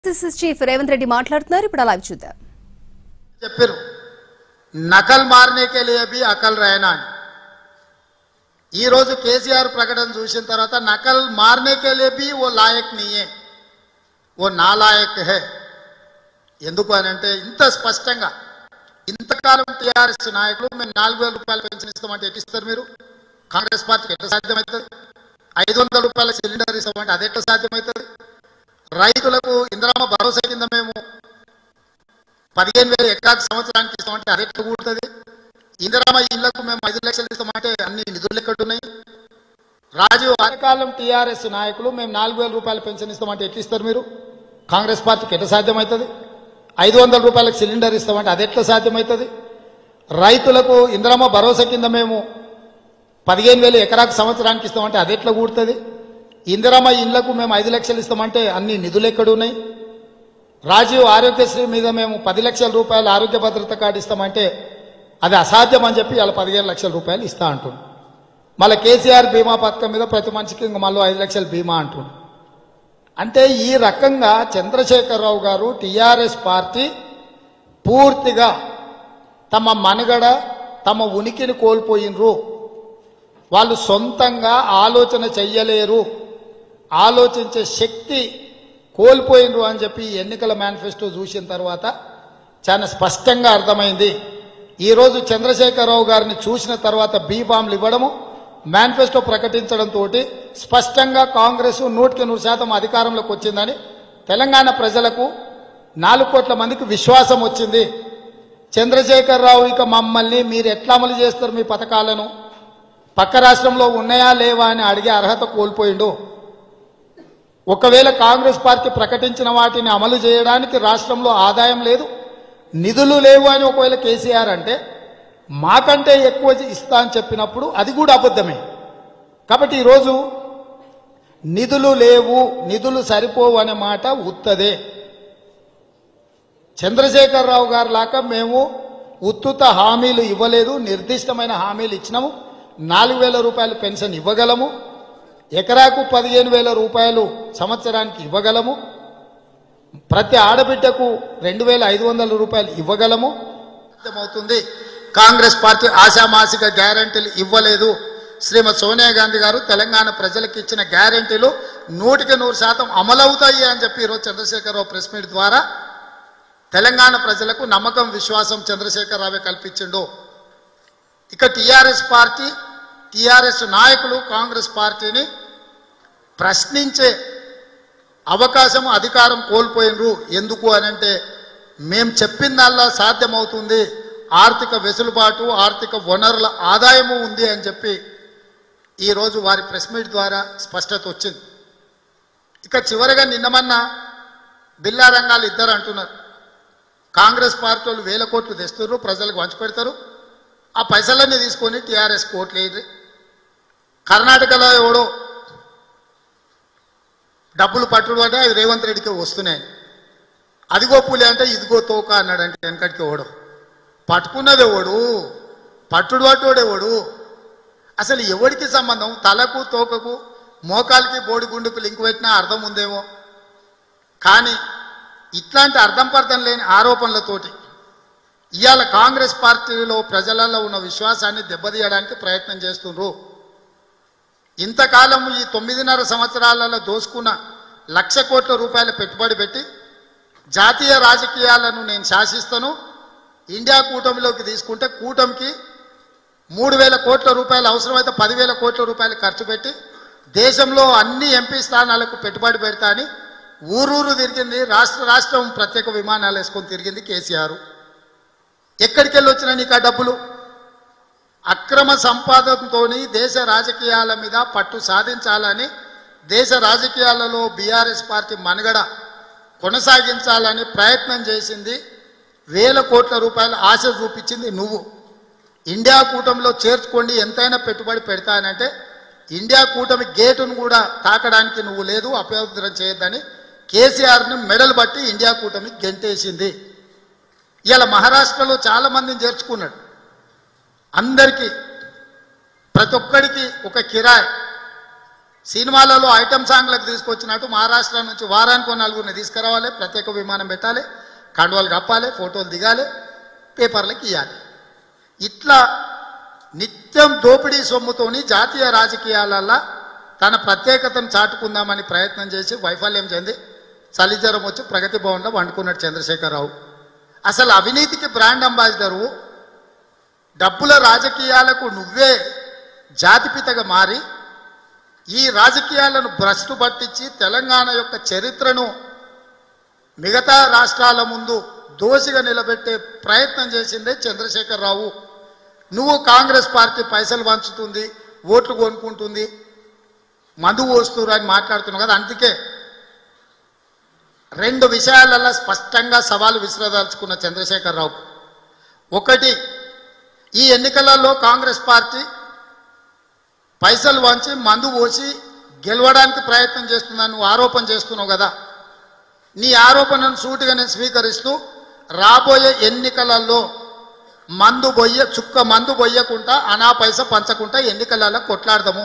సిసిస్ chief Revanth Reddy మాట్లాడుతున్నారు ఇప్పుడు అలా చూద్దాం చెప్పారు నకల్ మారనే కే లియే భీ అకల్ रहना అని ఈ రోజు కేసీఆర్ ప్రకటన చూసిన తర్వాత నకల్ మారనే కే లియే భీ ఓ లాయక్ నీయే ఓ నాలాయక్ హే ఎందుకు అని అంటే ఇంత స్పష్టంగా ఇంతకాలం టీఆర్ఎస్ నాయకులు మేము నాలుగు వేల రూపాయలు పెన్షన్ ఇస్తామంటే ఎట్లా ఇస్తారు మీరు కాంగ్రెస్ పార్టీకి ఎట్లా సాధ్యమవుతుంది ఐదు వందల రూపాయల సిలిండర్ ఇస్తామంటే అది ఎట్లా సాధ్యమవుతుంది రైతులకు ఇందిరామ భరోసా కింద మేము పదిహేను వేలు ఎకరాకు సంవత్సరానికి ఇస్తామంటే అది ఎట్లా కూడుతుంది ఇందిరామ ఇళ్లకు మేము ఐదు లక్షలు ఇస్తామంటే అన్ని నిధులు ఎక్కడున్నాయి రాజీవ్ అరకాలం టీఆర్ఎస్ నాయకులు మేము నాలుగు వేల రూపాయలు పెన్షన్ ఇస్తామంటే ఎట్లా ఇస్తారు మీరు కాంగ్రెస్ పార్టీకి ఎట్లా సాధ్యమవుతుంది ఐదు వందల రూపాయలకు సిలిండర్ ఇస్తామంటే అది ఎట్లా సాధ్యమవుతుంది రైతులకు ఇందిరామ భరోసా కింద మేము పదిహేను వేలు ఎకరాకు సంవత్సరానికి ఇస్తామంటే అది ఎట్లా కూడుతుంది ఇందిరామ ఇళ్లకు మేము ఐదు లక్షలు ఇస్తామంటే అన్ని నిధులు ఎక్కడున్నాయి రాజీవ్ ఆరోగ్యశ్రీ మీద మేము పది లక్షల రూపాయలు ఆరోగ్య భద్రత కార్డు ఇస్తామంటే అది అసాధ్యం అని చెప్పి ఇలా పదిహేను లక్షల రూపాయలు ఇస్తా అంటుండు మళ్ళీ కేసీఆర్ బీమా పథకం మీద ప్రతి మనిషికి ఇంక మళ్ళీ ఐదు లక్షల బీమా అంటుండు అంటే ఈ రకంగా చంద్రశేఖరరావు గారు టీఆర్ఎస్ పార్టీ పూర్తిగా తమ మనుగడ తమ ఉనికిని కోల్పోయినరు వాళ్ళు సొంతంగా ఆలోచన చెయ్యలేరు ఆలోచించే శక్తి కోల్పోయినరు అని చెప్పి ఈ ఎన్నికల మేనిఫెస్టో చూసిన తర్వాత చాలా స్పష్టంగా అర్థమైంది ఈరోజు చంద్రశేఖరరావు గారిని చూసిన తర్వాత బీఫామ్లు ఇవ్వడము మేనిఫెస్టో ప్రకటించడంతో స్పష్టంగా కాంగ్రెస్ నూటికి నూరు శాతం అధికారంలోకి వచ్చిందని తెలంగాణ ప్రజలకు నాలుగు కోట్ల మందికి విశ్వాసం వచ్చింది చంద్రశేఖరరావు ఇక మమ్మల్ని మీరు ఎట్లా అమలు చేస్తారు మీ పథకాలను పక్క రాష్ట్రంలో ఉన్నాయా లేవా అని అడిగే అర్హత కోల్పోయిండు ఒకవేళ కాంగ్రెస్ పార్టీ ప్రకటించిన వాటిని అమలు చేయడానికి రాష్ట్రంలో ఆదాయం లేదు నిధులు లేవు అని ఒకవేళ కేసీఆర్ అంటే మాకంటే ఎక్కువ ఇస్తా అని చెప్పినప్పుడు అది కూడా అబద్ధమే కాబట్టి ఈరోజు నిధులు లేవు నిధులు సరిపోవు అనే మాట ఉత్తదే చంద్రశేఖరరావు గారు లాగా మేము ఉత్తుత హామీలు ఇవ్వలేదు నిర్దిష్టమైన హామీలు ఇచ్చినాము నాలుగు వేల రూపాయలు పెన్షన్ ఇవ్వగలము ఎకరాకు పదిహేను వేల రూపాయలు సంవత్సరానికి ఇవ్వగలము ప్రతి ఆడబిడ్డకు రెండు వేల ఐదు వందల రూపాయలు ఇవ్వగలము అర్థమవుతుంది కాంగ్రెస్ పార్టీ ఆశామాసిక గ్యారంటీలు ఇవ్వలేదు శ్రీమతి సోనియా గాంధీ గారు తెలంగాణ ప్రజలకు ఇచ్చిన గ్యారంటీలు నూటికి నూరు శాతం అమలవుతాయి అని చెప్పి ఈరోజు చంద్రశేఖరరావు ప్రెస్ మీట్ ద్వారా తెలంగాణ ప్రజలకు నమ్మకం విశ్వాసం చంద్రశేఖరరావే కల్పించిండు ఇక టిఆర్ఎస్ పార్టీ టిఆర్ఎస్ నాయకులు కాంగ్రెస్ పార్టీని ప్రశ్నించే అవకాశం అధికారం కోల్పోయినరు ఎందుకు అని అంటే మేము చెప్పిందల్లా సాధ్యమవుతుంది ఆర్థిక వెసులుబాటు ఆర్థిక వనరుల ఆదాయము ఉంది అని చెప్పి ఈరోజు వారి ప్రెస్ మీట్ ద్వారా స్పష్టత వచ్చింది ఇక చివరిగా నిన్నమన్నా బిల్లా రంగాలు ఇద్దరు అంటున్నారు కాంగ్రెస్ పార్టీ వాళ్ళు వేల కోట్లు తెస్తున్నారు ప్రజలకు పంచిపెడతారు ఆ పైసలన్నీ తీసుకొని టీఆర్ఎస్ కోట్లు వేయరు కర్ణాటకలో ఎవడో డబ్బులు పట్టుడు అంటే అవి రేవంత్ రెడ్డికి వస్తున్నాయి అదిగో పులి అంటే ఇదిగో తోక అన్నాడంటే వెనకటికి ఎవడు పట్టుకున్నది ఎవడు పట్టుడు పట్టుడు ఎవడు అసలు ఎవడికి సంబంధం తలకు తోకకు మోకాలికి బోడి గుండుకు లింక్ పెట్టినా అర్థం ఉందేమో కానీ ఇట్లాంటి అర్థం పర్థం లేని ఆరోపణలతోటి ఇవాళ కాంగ్రెస్ పార్టీలో ప్రజలలో ఉన్న విశ్వాసాన్ని దెబ్బతీయడానికి ప్రయత్నం చేస్తుండ్రు ఇంతకాలం ఈ తొమ్మిదిన్నర సంవత్సరాలలో దోసుకున్న లక్ష కోట్ల రూపాయల పెట్టుబడి పెట్టి జాతీయ రాజకీయాలను నేను శాసిస్తాను ఇండియా కూటమిలోకి తీసుకుంటే కూటమికి మూడు వేల కోట్ల రూపాయలు అవసరమైతే పదివేల కోట్ల రూపాయలు ఖర్చు పెట్టి దేశంలో అన్ని ఎంపీ స్థానాలకు పెట్టుబడి పెడతా అని ఊరూరు తిరిగింది రాష్ట్ర రాష్ట్రం ప్రత్యేక విమానాలు వేసుకొని తిరిగింది కేసీఆర్ ఎక్కడికి వెళ్ళి వచ్చినా నీకు ఆ డబ్బులు అక్రమ సంపాదనతో దేశ రాజకీయాల మీద పట్టు సాధించాలని దేశ రాజకీయాలలో బీఆర్ఎస్ పార్టీ మనుగడ కొనసాగించాలని ప్రయత్నం చేసింది వేల కోట్ల రూపాయల ఆశ చూపించింది నువ్వు ఇండియా కూటమిలో చేర్చుకోండి ఎంతైనా పెట్టుబడి పెడతానంటే ఇండియా కూటమి గేటును కూడా తాకడానికి నువ్వు లేదు అభ్యంతరం చేయొద్దని కేసీఆర్ని మెడలు బట్టి ఇండియా కూటమి గెంటేసింది ఇలా మహారాష్ట్రలో చాలా మందిని చేర్చుకున్నాడు అందరికీ ప్రతి ఒక్కడికి ఒక కిరాయ్ సినిమాలలో ఐటమ్ సాంగ్లకు తీసుకొచ్చినట్టు మహారాష్ట్ర నుంచి వారానికి నలుగురిని తీసుకురావాలి ప్రత్యేక విమానం పెట్టాలి కండువాలు కప్పాలి ఫోటోలు దిగాలి పేపర్లకు ఇవ్వాలి ఇట్లా నిత్యం దోపిడీ సొమ్ముతోని జాతీయ రాజకీయాలల్లో తన ప్రత్యేకతను చాటుకుందామని ప్రయత్నం చేసి వైఫల్యం చెంది చలిజ్వరం వచ్చి ప్రగతి భవన్లో వండుకున్నాడు చంద్రశేఖరరావు అసలు అవినీతికి బ్రాండ్ అంబాసిడరు డబ్బుల రాజకీయాలకు నువ్వే జాతిపితగా మారి ఈ రాజకీయాలను భ్రష్టు పట్టించి తెలంగాణ యొక్క చరిత్రను మిగతా రాష్ట్రాల ముందు దోషిగా నిలబెట్టే ప్రయత్నం చేసిందే చంద్రశేఖరరావు నువ్వు కాంగ్రెస్ పార్టీ పైసలు పంచుతుంది ఓట్లు కొనుక్కుంటుంది మందు పోస్తున్నారు అని మాట్లాడుతున్నావు కదా అందుకే రెండు విషయాలలో స్పష్టంగా సవాలు విసిరదలుచుకున్న చంద్రశేఖరరావు ఒకటి ఈ ఎన్నికలలో కాంగ్రెస్ పార్టీ పైసలు వంచి మందు పోసి గెలవడానికి ప్రయత్నం చేస్తుందని నువ్వు ఆరోపణ చేస్తున్నావు కదా నీ ఆరోపణను సూటిగా నేను స్వీకరిస్తూ రాబోయే ఎన్నికలలో మందు బొయ్య చుక్క మందు బొయ్యకుండా అనా పైస పంచకుండా ఎన్నికలలో కొట్లాడదాము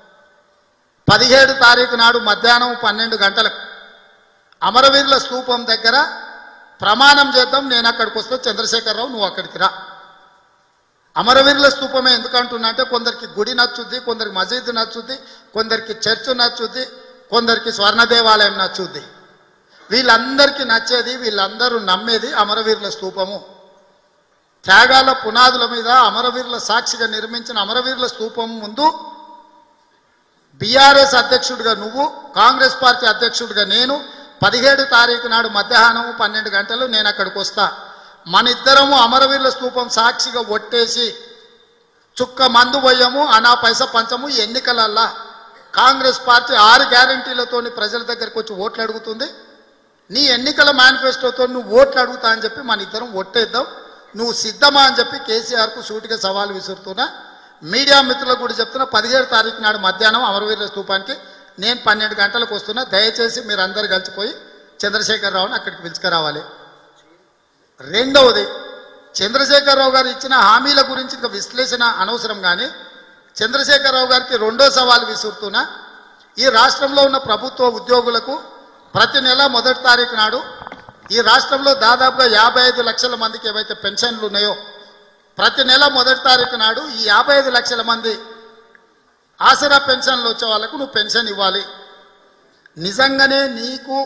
పదిహేడు తారీఖు నాడు మధ్యాహ్నం పన్నెండు గంటలకు అమరవీరుల స్తూపం దగ్గర ప్రమాణం చేద్దాం నేను అక్కడికి వస్తే చంద్రశేఖరరావు నువ్వు అక్కడికి రా అమరవీరుల స్తూపమే ఎందుకంటున్నా అంటే కొందరికి గుడి నచ్చుద్ది కొందరికి మసీదు నచ్చుద్ది కొందరికి చర్చ్ నచ్చుద్ది కొందరికి స్వర్ణ దేవాలయం నచ్చుద్ది వీళ్ళందరికీ నచ్చేది వీళ్ళందరూ నమ్మేది అమరవీరుల స్తూపము త్యాగాల పునాదుల మీద అమరవీరుల సాక్షిగా నిర్మించిన అమరవీరుల స్తూపం ముందు బీఆర్ఎస్ అధ్యక్షుడిగా నువ్వు కాంగ్రెస్ పార్టీ అధ్యక్షుడిగా నేను పదిహేడు తారీఖు నాడు మధ్యాహ్నం పన్నెండు గంటలు నేను అక్కడికి వస్తా మన ఇద్దరము అమరవీరుల స్తూపం సాక్షిగా ఒట్టేసి చుక్క మందు పోయము అనా పైస పంచము ఈ ఎన్నికలల్లా కాంగ్రెస్ పార్టీ ఆరు గ్యారంటీలతోని ప్రజల దగ్గరికి వచ్చి ఓట్లు అడుగుతుంది నీ ఎన్నికల మేనిఫెస్టోతో నువ్వు ఓట్లు అడుగుతా అని చెప్పి మన ఇద్దరం ఒట్టేద్దాం నువ్వు సిద్ధమా అని చెప్పి కేసీఆర్కు సూటిగా సవాల్ విసురుతున్నా మీడియా మిత్రులకు కూడా చెప్తున్నా పదిహేడు తారీఖు నాడు మధ్యాహ్నం అమరవీరుల స్తూపానికి నేను పన్నెండు గంటలకు వస్తున్నా దయచేసి మీరు అందరు కలిసిపోయి చంద్రశేఖరరావుని అక్కడికి పిలుచుకురావాలి రెండవది చంద్రశేఖరరావు గారు ఇచ్చిన హామీల గురించి ఇంకా విశ్లేషణ అనవసరం కానీ చంద్రశేఖరరావు గారికి రెండో సవాల్ విసురుతున్నా ఈ రాష్ట్రంలో ఉన్న ప్రభుత్వ ఉద్యోగులకు ప్రతి నెల మొదటి తారీఖు నాడు ఈ రాష్ట్రంలో దాదాపుగా యాభై ఐదు లక్షల మందికి ఏవైతే పెన్షన్లు ఉన్నాయో ప్రతి నెల మొదటి తారీఖు నాడు ఈ యాభై ఐదు లక్షల మంది ఆసరా పెన్షన్లు వచ్చే వాళ్ళకు నువ్వు పెన్షన్ ఇవ్వాలి నిజంగానే నీకు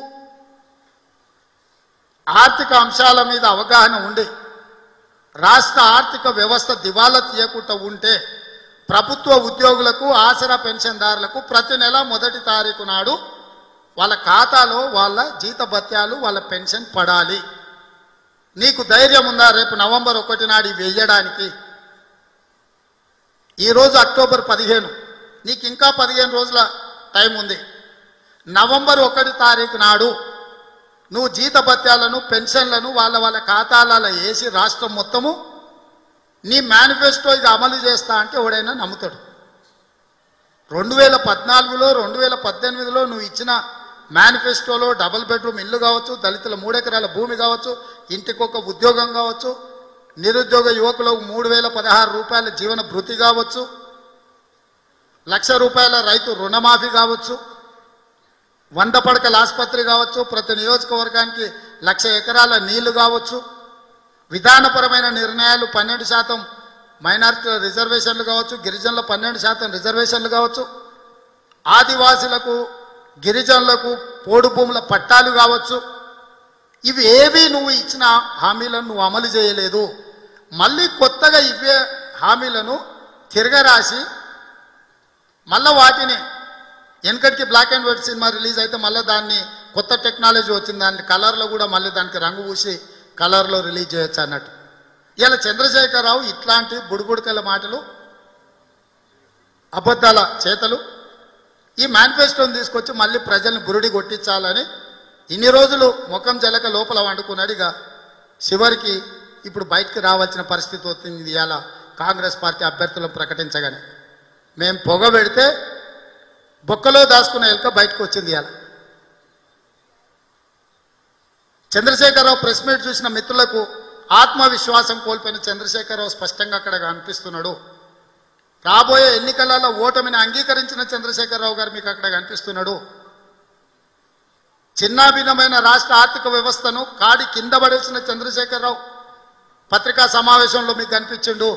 ఆర్థిక అంశాల మీద అవగాహన ఉండి రాష్ట్ర ఆర్థిక వ్యవస్థ దివాలా తీయకుండా ఉంటే ప్రభుత్వ ఉద్యోగులకు ఆసరా పెన్షన్దారులకు ప్రతి నెల మొదటి తారీఖు నాడు వాళ్ళ ఖాతాలో వాళ్ళ జీతభత్యాలు వాళ్ళ పెన్షన్ పడాలి నీకు ధైర్యం ఉందా రేపు నవంబర్ ఒకటి నాడు ఇవి వెయ్యడానికి ఈరోజు అక్టోబర్ పదిహేను నీకు ఇంకా పదిహేను రోజుల టైం ఉంది నవంబర్ ఒకటి తారీఖు నాడు నువ్వు జీతభత్యాలను పెన్షన్లను వాళ్ళ వాళ్ళ ఖాతాలలో వేసి రాష్ట్రం మొత్తము నీ మేనిఫెస్టో ఇది అమలు చేస్తా అంటే ఎవడైనా నమ్ముతాడు రెండు వేల పద్నాలుగులో రెండు వేల పద్దెనిమిదిలో నువ్వు ఇచ్చిన మేనిఫెస్టోలో డబుల్ బెడ్రూమ్ ఇల్లు కావచ్చు దళితుల మూడెకరాల భూమి కావచ్చు ఇంటికి ఒక ఉద్యోగం కావచ్చు నిరుద్యోగ యువకులకు మూడు వేల పదహారు రూపాయల జీవన భృతి కావచ్చు లక్ష రూపాయల రైతు రుణమాఫీ కావచ్చు వంద పడకల ఆసుపత్రి కావచ్చు ప్రతి నియోజకవర్గానికి లక్ష ఎకరాల నీళ్లు కావచ్చు విధానపరమైన నిర్ణయాలు పన్నెండు శాతం మైనారిటీల రిజర్వేషన్లు కావచ్చు గిరిజనుల పన్నెండు శాతం రిజర్వేషన్లు కావచ్చు ఆదివాసులకు గిరిజనులకు పోడు భూముల పట్టాలు కావచ్చు ఇవి ఏవి నువ్వు ఇచ్చిన హామీలను నువ్వు అమలు చేయలేదు మళ్ళీ కొత్తగా ఇవే హామీలను తిరగరాసి మళ్ళా వాటిని వెనకటికి black and white cinema release అయితే మళ్ళీ దాన్ని కొత్త టెక్నాలజీ వచ్చింది దాన్ని కలర్లో కూడా మళ్ళీ దానికి రంగు పూసి కలర్లో రిలీజ్ చేయొచ్చు అన్నట్టు ఇలా చంద్రశేఖరరావు ఇట్లాంటి బుడుబుడికల మాటలు అబద్ధాల చేతలు ఈ మేనిఫెస్టోని తీసుకొచ్చి మళ్ళీ ప్రజల్ని బురుడి కొట్టించాలని ఇన్ని రోజులు ముఖం జలక లోపల వండుకున్నాడు ఇక చివరికి ఇప్పుడు బయటకు రావాల్సిన పరిస్థితి వచ్చింది ఇవాళ కాంగ్రెస్ పార్టీ అభ్యర్థులను ప్రకటించగానే మేము పొగ పెడితే బొక్కలో దాచుకున్న ఎలుక బయటకు వచ్చింది ఇవాళ చంద్రశేఖరరావు ప్రెస్ మీట్ చూసిన మిత్రులకు ఆత్మవిశ్వాసం కోల్పోయిన చంద్రశేఖరరావు స్పష్టంగా అక్కడ కనిపిస్తున్నాడు రాబోయే ఎన్నికలలో ఓటమిని అంగీకరించిన చంద్రశేఖరరావు గారు మీకు అక్కడ కనిపిస్తున్నాడు చిన్నాభిన్నమైన రాష్ట్ర ఆర్థిక వ్యవస్థను కాడి కింద పడేసిన చంద్రశేఖరరావు పత్రికా సమావేశంలో మీకు కనిపించిండు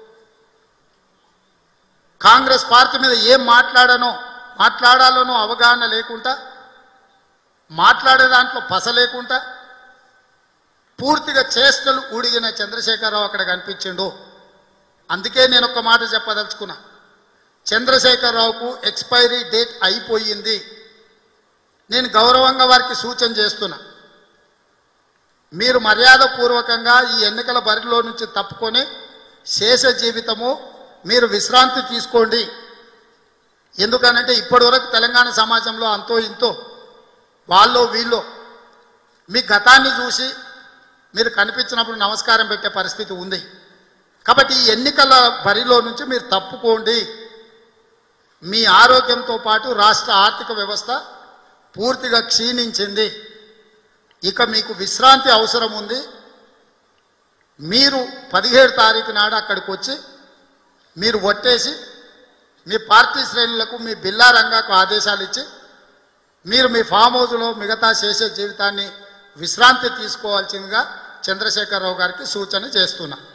కాంగ్రెస్ పార్టీ మీద ఏం మాట్లాడనో మాట్లాడాలనో అవగాహన లేకుండా మాట్లాడే దాంట్లో పస లేకుండా పూర్తిగా చేష్టలు ఊడిగిన చంద్రశేఖరరావు అక్కడ కనిపించిండు అందుకే నేను ఒక మాట చెప్పదలుచుకున్నా చంద్రశేఖరరావుకు ఎక్స్పైరీ డేట్ అయిపోయింది నేను గౌరవంగా వారికి సూచన చేస్తున్నా మీరు మర్యాదపూర్వకంగా ఈ ఎన్నికల బరిలో నుంచి తప్పుకొని శేష జీవితము మీరు విశ్రాంతి తీసుకోండి ఎందుకనంటే ఇప్పటివరకు తెలంగాణ సమాజంలో అంతో ఇంతో వాళ్ళు వీళ్ళు మీ గతాన్ని చూసి మీరు కనిపించినప్పుడు నమస్కారం పెట్టే పరిస్థితి ఉంది కాబట్టి ఈ ఎన్నికల బరిలో నుంచి మీరు తప్పుకోండి మీ ఆరోగ్యంతో పాటు రాష్ట్ర ఆర్థిక వ్యవస్థ పూర్తిగా క్షీణించింది ఇక మీకు విశ్రాంతి అవసరం ఉంది మీరు పదిహేడు తారీఖు నాడు అక్కడికి వచ్చి మీరు ఒట్టేసి మీ పార్టీ శ్రేణులకు మీ బిల్లా రంగాకు ఆదేశాలు ఇచ్చి మీరు మీ ఫామ్ హౌస్లో మిగతా చేసే జీవితాన్ని విశ్రాంతి తీసుకోవాల్సిందిగా చంద్రశేఖరరావు గారికి సూచన చేస్తున్నా